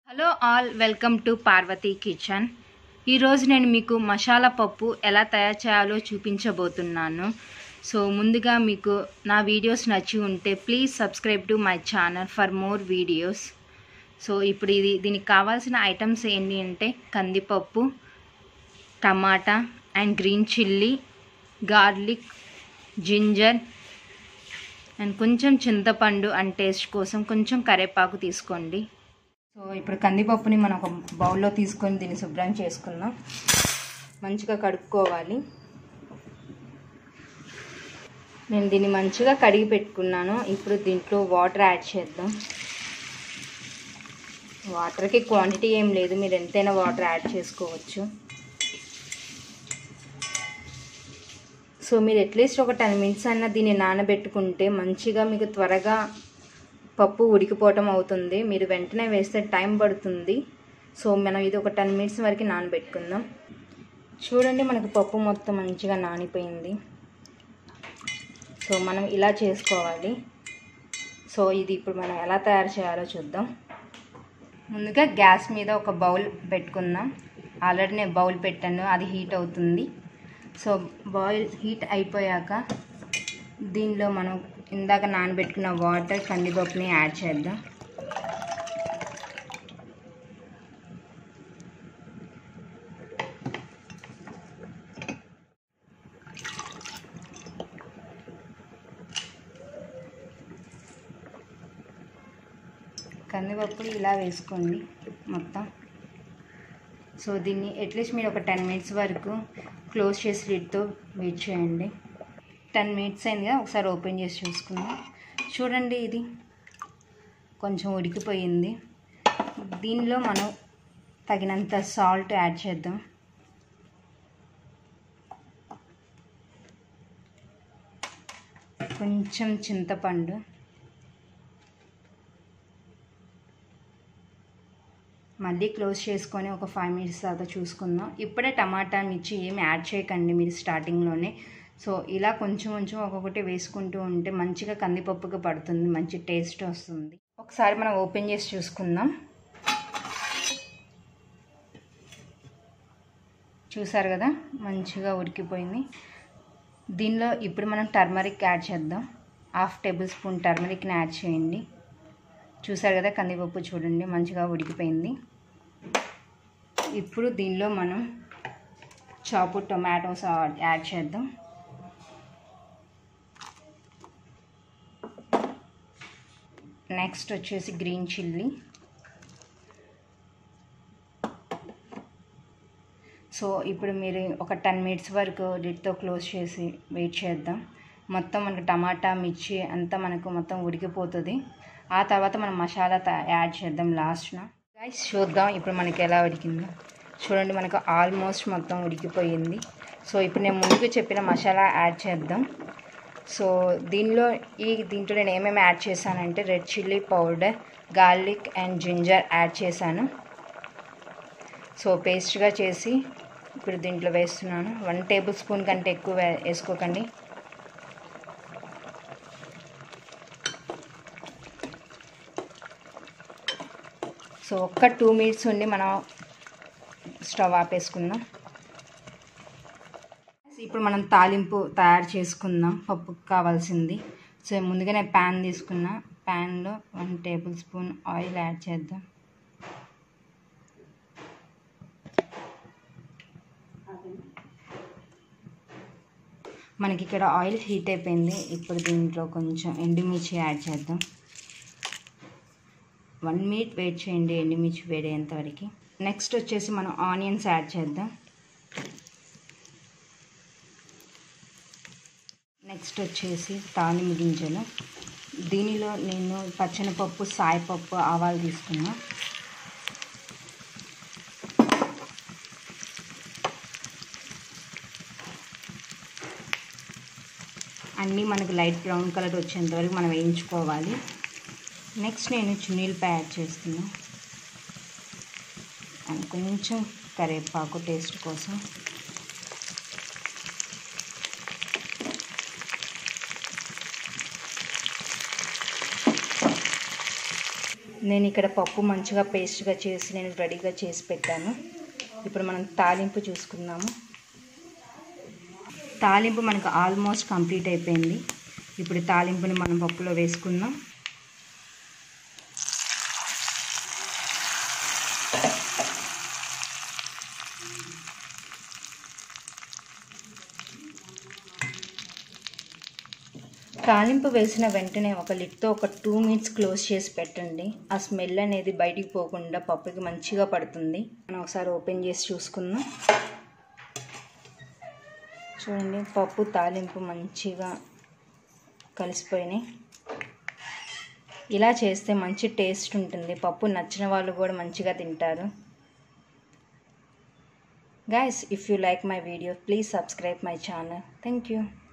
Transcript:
hello all welcome to Parvathi kitchen ఈరోజు నేను మీకు మసాలా పప్పు ఎలా తయారు చేయాలో చూపించబోతున్నాను సో ముందుగా మీకు నా వీడియోస్ నచ్చి ఉంటే please subscribe to my channel for more videos so ఇప్పుడు ఇది దీనికి కావాల్సిన ఐటమ్స్ ఏంటి అంటే కందిపప్పు tomato and green chilli garlic ginger and కొంచెం చింతపండు అండ్ టేస్ట్ కోసం కొంచెం కరివేపాకు తీసుకోండి సో ఇప్పుడు కందిపప్పుని మనం ఒక బౌల్లో తీసుకొని దీన్ని శుభ్రం చేసుకుందాం మంచిగా కడుక్కోవాలి నేను దీన్ని మంచిగా కడిగి పెట్టుకున్నాను ఇప్పుడు దీంట్లో వాటర్ యాడ్ చేద్దాం వాటర్కి క్వాంటిటీ ఏం లేదు మీరు ఎంతైనా వాటర్ యాడ్ చేసుకోవచ్చు సో మీరు అట్లీస్ట్ ఒక టెన్ మినిట్స్ అయినా దీన్ని నానబెట్టుకుంటే మంచిగా మీకు త్వరగా పప్పు ఉడికిపోవటం అవుతుంది మీరు వెంటనే వేస్తే టైం పడుతుంది సో మనం ఇది ఒక టెన్ మినిట్స్ వరకు నానబెట్టుకుందాం చూడండి మనకు పప్పు మొత్తం మంచిగా నానిపోయింది సో మనం ఇలా చేసుకోవాలి సో ఇది ఇప్పుడు మనం ఎలా తయారు చేయాలో చూద్దాం ముందుగా గ్యాస్ మీద ఒక బౌల్ పెట్టుకుందాం ఆల్రెడీ నేను బౌల్ పెట్టాను అది హీట్ అవుతుంది సో బాయిల్ హీట్ అయిపోయాక దీనిలో మనం ఇందాక నానబెట్టుకున్న వాటర్ కందిపప్పుని యాడ్ చేద్దాం కందిపప్పు ఇలా వేసుకోండి మొత్తం సో దీన్ని అట్లీస్ట్ మీరు ఒక టెన్ మినిట్స్ వరకు క్లోజ్ చేసి లిడ్తో వెయిట్ చేయండి టెన్ మినిట్స్ అయింది కదా ఒకసారి ఓపెన్ చేసి చూసుకుందాం చూడండి ఇది కొంచెం ఉడికిపోయింది దీనిలో మనం తగినంత సాల్ట్ యాడ్ చేద్దాం కొంచెం చింతపండు మళ్ళీ క్లోజ్ చేసుకొని ఒక ఫైవ్ మినిట్స్ తర్వాత చూసుకుందాం ఇప్పుడే టమాటా మిర్చి ఏమి యాడ్ చేయకండి మీరు స్టార్టింగ్లోనే సో ఇలా కొంచెం కొంచెం ఒక్కొక్కటి వేసుకుంటూ ఉంటే మంచిగా కందిపప్పుగా పడుతుంది మంచి టేస్ట్ వస్తుంది ఒకసారి మనం ఓపెన్ చేసి చూసుకుందాం చూసారు కదా మంచిగా ఉడికిపోయింది దీనిలో ఇప్పుడు మనం టర్మరిక్ యాడ్ చేద్దాం హాఫ్ టేబుల్ స్పూన్ టర్మరిక్ని యాడ్ చేయండి చూసారు కదా కందిపప్పు చూడండి మంచిగా ఉడికిపోయింది ఇప్పుడు దీనిలో మనం చాపు టొమాటోస్ యాడ్ చేద్దాం నెక్స్ట్ వచ్చేసి గ్రీన్ చిల్లీ సో ఇప్పుడు మీరు ఒక టెన్ మినిట్స్ వరకు లిడ్తో క్లోజ్ చేసి వెయిట్ చేద్దాం మొత్తం మనకు టమాటా మిర్చి అంతా మనకు మొత్తం ఉడికిపోతుంది ఆ తర్వాత మనం మసాలా యాడ్ చేద్దాం లాస్ట్న రైస్ చూద్దాం ఇప్పుడు మనకి ఎలా ఉడికిందో చూడండి మనకు ఆల్మోస్ట్ మొత్తం ఉడికిపోయింది సో ఇప్పుడు నేను ముందుకు చెప్పిన మసాలా యాడ్ చేద్దాం సో దీనిలో ఈ దీంట్లో నేను ఏమేమి యాడ్ చేశానంటే red chilli powder garlic and ginger add చేశాను సో పేస్ట్గా చేసి ఇప్పుడు దీంట్లో వేస్తున్నాను వన్ టేబుల్ స్పూన్ కంటే ఎక్కువ వేసుకోకండి సో ఒక్క టూ మినిట్స్ ఉండి మనం స్టవ్ ఆపేసుకుందాం ఇప్పుడు మనం తాలింపు తయారు చేసుకుందాం పప్పుకు కావాల్సింది సో ముందుగానే ప్యాన్ తీసుకున్న ప్యాన్లో one tablespoon oil add చేద్దాం మనకి ఇక్కడ ఆయిల్ హీట్ అయిపోయింది ఇప్పుడు దీంట్లో కొంచెం ఎండుమిర్చి యాడ్ చేద్దాం వన్ మినిట్ వెయిట్ చేయండి ఎండుమిర్చి వేడేంత వరకు నెక్స్ట్ వచ్చేసి మనం ఆనియన్స్ యాడ్ చేద్దాం నెక్స్ట్ వచ్చేసి తాలింపు గింజలు దీనిలో నేను పచ్చనిపప్పు సాయపప్పు ఆవాలు తీసుకున్నా అన్నీ మనకు లైట్ బ్రౌన్ కలర్ వచ్చేంత వరకు మనం వేయించుకోవాలి నెక్స్ట్ నేను చున్నీలపై యాడ్ చేస్తున్నా అండ్ కొంచెం కరివేపాకు టేస్ట్ కోసం నేను ఇక్కడ పప్పు మంచిగా పేస్ట్గా చేసి నేను రెడీగా చేసి పెట్టాను ఇప్పుడు మనం తాలింపు చూసుకుందాము తాలింపు మనకు ఆల్మోస్ట్ కంప్లీట్ అయిపోయింది ఇప్పుడు తాలింపుని మనం పప్పులో వేసుకుందాం తాలింపు వేసిన వెంటనే ఒక లిడ్తో ఒక టూ మినిట్స్ క్లోజ్ చేసి పెట్టండి ఆ స్మెల్ అనేది బయటికి పోకుండా పప్పుకి మంచిగా పడుతుంది మనం ఒకసారి ఓపెన్ చేసి చూసుకుందాం చూడండి పప్పు తాలింపు మంచిగా కలిసిపోయినాయి ఇలా చేస్తే మంచి టేస్ట్ ఉంటుంది పప్పు నచ్చిన వాళ్ళు కూడా మంచిగా తింటారు guys if you like my video please subscribe my channel thank you